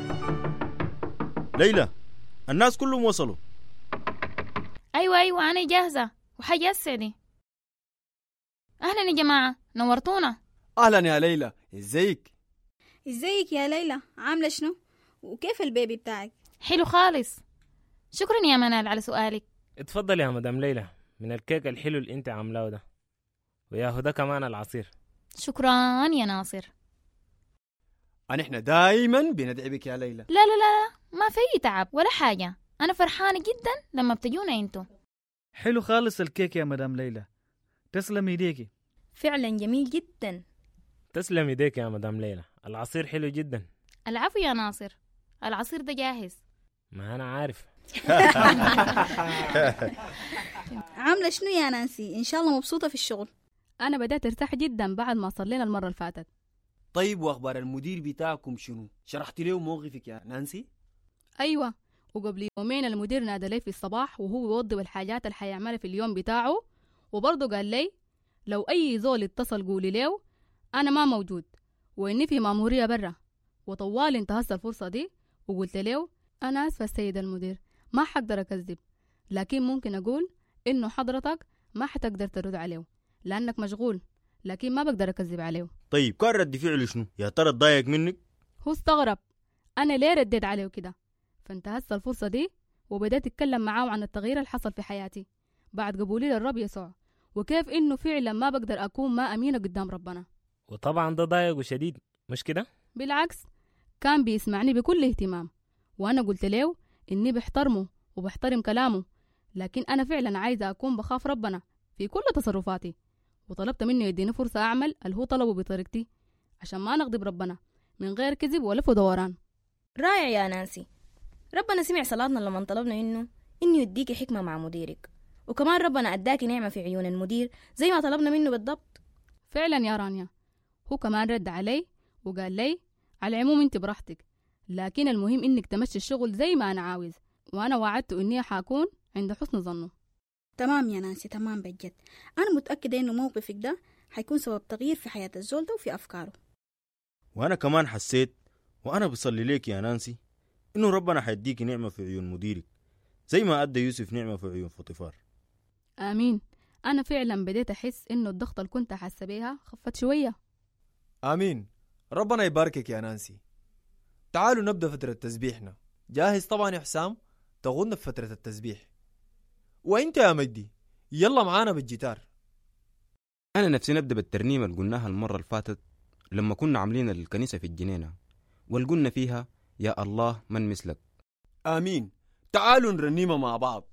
ليلى الناس كلهم وصلوا أيوة أيوة أنا جاهزة وحاجة السعدي أهلا يا جماعة نورتونا اهلا يا ليلى ازيك ازيك يا ليلى عاملة شنو؟ وكيف البيبي بتاعك؟ حلو خالص شكرا يا منال على سؤالك اتفضل يا مدام ليلى من الكيك الحلو اللي انت عاملاه ده ويا هدى كمان العصير شكرا يا ناصر نحن دايما بندعي بك يا ليلى لا لا لا ما في أي تعب ولا حاجة أنا فرحانة جدا لما بتجونا انتو حلو خالص الكيك يا مدام ليلى تسلم ايديكي فعلا جميل جدا تسلم ايديك يا مدام ليلى العصير حلو جدا العفو يا ناصر العصير ده جاهز ما انا عارف عاملة شنو يا نانسي؟ إن شاء الله مبسوطة في الشغل أنا بدأت أرتاح جدا بعد ما صلينا المرة اللي فاتت طيب واخبار المدير بتاعكم شنو شرحت له موقفك يا نانسي أيوة وقبل يومين المدير نادى لي في الصباح وهو يوضب الحاجات اللي حيعملها في اليوم بتاعه وبرضه قال لي لو أي زول اتصل قولي له أنا ما موجود وإني في مأمورية برا وطوال انتهزت الفرصة دي وقلت له أنا آسفة السيد المدير ما حقدر أكذب لكن ممكن أقول إنه حضرتك ما حتقدر ترد عليه لأنك مشغول لكن ما بقدر أكذب عليه طيب كان رد فعله شنو يا ترى اتضايق منك هو استغرب أنا ليه رديت عليه كده فانتهزت الفرصة دي وبدأت أتكلم معاه عن التغيير اللي حصل في حياتي بعد قبولي للرب يسوع وكيف إنه فعلا ما بقدر أكون ما أمينة قدام ربنا وطبعا ده ضايق شديد مش كده بالعكس كان بيسمعني بكل اهتمام وأنا قلت له إني بحترمه وبحترم كلامه لكن أنا فعلا عايزة أكون بخاف ربنا في كل تصرفاتي وطلبت منه يديني فرصة أعمل اللي هو طلبه بطريقتي عشان ما نغضب ربنا من غير كذب ولف ودوران رائع يا نانسي ربنا سمع صلاتنا لما طلبنا إنه إنه يديكي حكمة مع مديرك وكمان ربنا أداكي نعمة في عيون المدير زي ما طلبنا منه بالضبط فعلا يا رانيا هو كمان رد علي وقال لي على العموم انت براحتك لكن المهم انك تمشي الشغل زي ما انا عاوز وانا وعدته اني حاكون عند حسن ظنه تمام يا نانسي تمام بجد أنا متأكدة إنه موقفك ده حيكون سبب تغيير في حياة الزول ده وفي أفكاره وانا كمان حسيت وانا بصلي ليك يا نانسي انه ربنا حيديك نعمه في عيون مديرك زي ما ادى يوسف نعمه في عيون فطيفار امين انا فعلا بديت احس انه الضغط اللي كنت حاسه بيها خفت شويه امين ربنا يباركك يا نانسي تعالوا نبدا فتره تسبيحنا جاهز طبعا يا حسام تغن في فتره التسبيح وانت يا مجدي يلا معانا بالجيتار أنا نفسي نبدأ بالترنيمة اللي قلناها المرة اللي فاتت لما كنا عاملين الكنيسة في الجنينة واللي قلنا فيها يا الله من مثلك امين تعالوا نرنيمه مع بعض